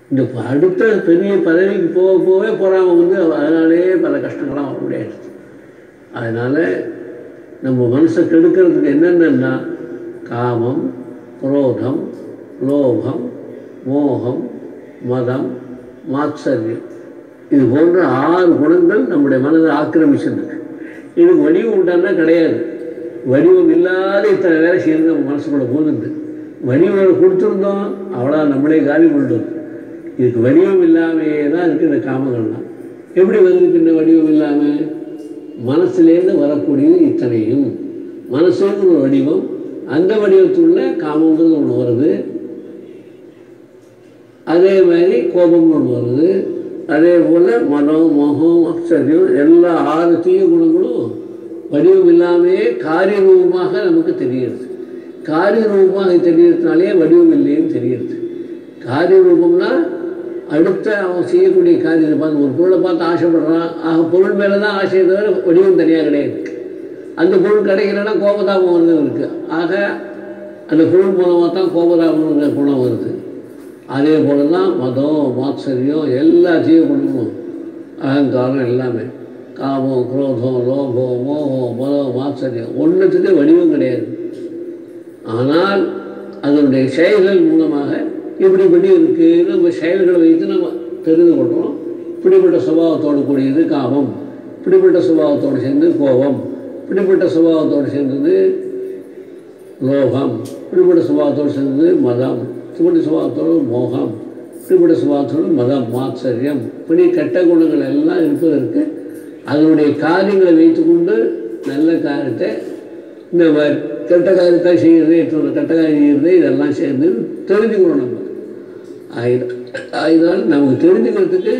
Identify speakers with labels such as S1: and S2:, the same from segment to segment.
S1: இந்த ப- அடுத்த பெரிய பதவிக்கு போக போக போகிறாம வந்து அதனாலே பல கஷ்டங்கள்லாம் வர முடியாது அதனால் நம்ம மனசை கெடுக்கிறதுக்கு என்னென்னா காமம் குரோதம் லோபம் மோகம் மதம் மாத்சரியம் இது போன்ற ஆறு குணங்கள் நம்முடைய மனதை ஆக்கிரமிச்சிருக்கு இதுக்கு வடிவம் உண்டான்னா கிடையாது வடிவம் இல்லாத இத்தனை வேலை செய்யறது நம்ம மனசுக்குள்ள போகுது வடிவம் கொடுத்துருந்தோம் அவ்வளோ நம்மளே காலி பண்ணிட்டோம் இதுக்கு வடிவம் இல்லாமையே தான் இருக்குது இந்த காமங்கள்லாம் எப்படி வந்திருக்கு இந்த வடிவம் இல்லாமல் மனசுலேருந்து வரக்கூடியது இத்தனையும் மனசுங்கிற ஒரு வடிவம் அந்த வடிவத்துள்ள காமங்கிறது ஒன்று வருது அதே மாதிரி கோபம்னு ஒன்று வருது அதே போல் மனம் மோகம் ஆச்சரியம் எல்லா ஆறு தீய குணங்களும் வடிவம் இல்லாமையே காரிய ரூபமாக நமக்கு தெரிகிறது காரிய ரூபமாக தெரியறதுனாலே வடிவம் இல்லைன்னு தெரிகிறது காரிய ரூபம்னா அடுத்த அவன் செய்யக்கூடிய காரியத்தை பார்த்து ஒரு பொருளை பார்த்து ஆசைப்படுறான் ஆக பொருள் மேலே தான் ஆசையை தவிர வடிவம் தனியாக கிடையாது அந்த பொருள் கிடைக்கலன்னா கோபதாபம் வந்து இருக்குது ஆக அந்த பொருள் மூலமாக தான் கோபதாபம்ங்கிற குணம் வருது அதே போல தான் மதம் மாத்சரியம் எல்லா ஜீவ குணமும் அகங்காரம் எல்லாமே காமம் குரோதம் லோபம் மோகம் மதம் மாத்சரியம் ஒன்றுத்துக்கு வடிவம் கிடையாது ஆனால் அதனுடைய செயல்கள் மூலமாக இப்படி இப்படி இருக்குது நம்ம செயல்களை வைத்து நம்ம தெரிந்து கொள்கிறோம் இப்படிப்பட்ட சுபாவத்தோடு கூடியது காமம் இப்படிப்பட்ட சுபாவத்தோடு சேர்ந்து கோபம் இப்படிப்பட்ட சுபாவத்தோடு சேர்ந்தது லோகம் இப்படிப்பட்ட சுபாவத்தோடு சேர்ந்தது மதம் இப்படி சுபாவத்தோடு மோகம் இப்படிப்பட்ட சுபாவத்தோடு மதம் மாத்சரியம் இப்படி கெட்ட குணங்கள் எல்லாம் இருப்பதற்கு அதனுடைய காரியங்களை வைத்துக்கொண்டு நல்ல காரியத்தை இந்த மாதிரி கெட்ட காரியத்தை செய்கிறது இன்னொரு கெட்ட காரியம் செய்கிறது இதெல்லாம் சேர்ந்து தெரிஞ்சுக்கணும் நம்ம ஆயுத ஆயுதால் நமக்கு தெரிஞ்சுக்கிறதுக்கு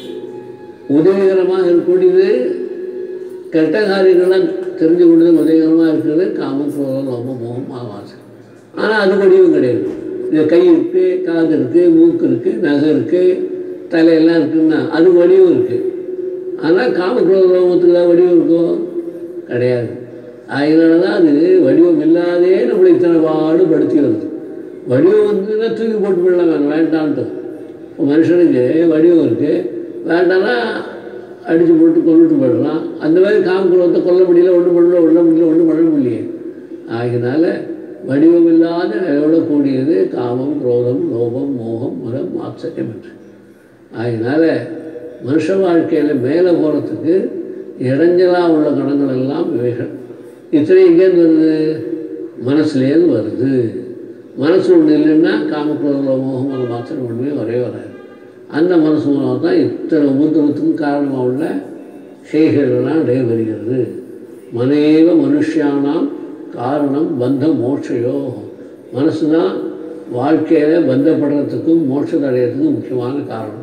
S1: உதவிகரமாக இருக்கக்கூடியது கெட்ட காரியங்கள்லாம் தெரிஞ்சு கொண்டது உதவிகரமாக இருக்கிறது காமம் குரோதம் லோபம் மோகம் ஆவாசம் ஆனால் அது வடிவம் கிடையாது இந்த கை இருக்குது காது இருக்குது மூக்கு இருக்குது நகை இருக்குது தலையெல்லாம் இருக்குன்னா அது வடிவம் இருக்குது ஆனால் காம குரோத லோகத்துக்கு தான் வடிவம் இருக்கும் கிடையாது அதனால தான் அது வடிவம் இல்லாதே நம்மளை இத்தனை பாடுபடுத்தி வருது வடிவம் வந்துன்னா தூக்கி போட்டு விடலாம் வேணும் வேண்டான்ட்டு இப்போ மனுஷனுக்கு வடிவம் இருக்குது வேண்டாம்னா அடித்து போட்டு கொண்டுட்டு போயிடலாம் அந்த மாதிரி காமக்குளத்தை கொல்ல முடியல ஒன்றும் பண்ணல ஒன்றும் முடியல ஒன்றும் பண்ண முடியலையே ஆகினால வடிவம் இல்லாத நிலையோட கூடியது காமம் குரோதம் லோபம் மோகம் மதம் ஆச்சரியம் என்று ஆகினால மனுஷ வாழ்க்கையில் மேலே போகிறதுக்கு இடைஞ்சலாக உள்ள கணங்கள் எல்லாம் இவைகள் இத்தனை எங்கேருந்து வருது மனசுலேருந்து வருது மனசு ஒன்று இல்லைன்னா காமக்குரோத மோகம் மதம் ஆச்சரியம் ஒன்றுமே வரவே வராது அந்த மனசு மூலமாக தான் இத்தனை உபத்திரத்துக்கும் காரணமாக உள்ள செய்கைகள்லாம் நடைபெறுகிறது மனேவ மனுஷியானாம் காரணம் பந்த மோட்சயோ மனசு தான் வாழ்க்கையில் பந்தப்படுறதுக்கும் மோட்சத்தை அடையிறதுக்கும் முக்கியமான காரணம்